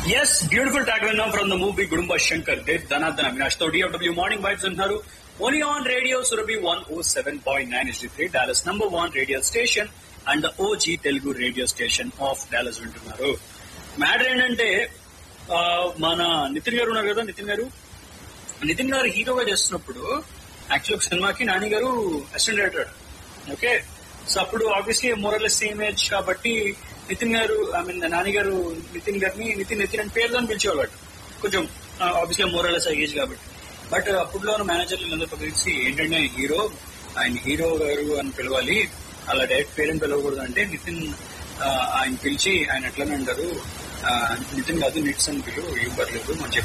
yes beautiful tag విన్నాం from the movie Gudumba Shankar Dev Dhanardhan Avinash తో DFW morning vibes ఉన్నారు only on radio Surabhi one O seven point nine is three Dallas number one radio station and the OG Telugu radio station of Dallas వింటున్నారు matter ఏంటంటే ఆ, మన నితిన్ గారు ఉన్నారు కదా నితిన్ గారు నితిన్ గారు హీరోగా చేస్తున్నప్పుడు యాక్చువల్ సినిమాకి Nani garu assistant director okay so అప్పుడు ఆబ్వియస్లీ మోరల్లెస్ సేమ్ ఏజ్ కాబట్టి నితిన్ గారు ఐ మీన్ నాని గారు నితిన్ గారిని నితిన్ నితిన్ అని పేరుతో పిలిచేవాళ్ళు కొంచెం ఆబ్వియస్లీ మోరల్లెస్ ఏజ్ కాబట్టి బట్ అప్పుడులో మేనేజర్లు అందరితో కలిసి ఏంటంటే హీరో ఆయన హీరో గారు అని పిలవాలి అలా డైరెక్ట్ పేరెంట్ పిలవకూడదు అంటే నితిన్ ఆ, ఆయన పిలిచి ఆయన ఎట్లనే అంటారు ఆ, నితిన్ కాదు నిట్స్ అని పిలువు ఏం పర్లేదు మనం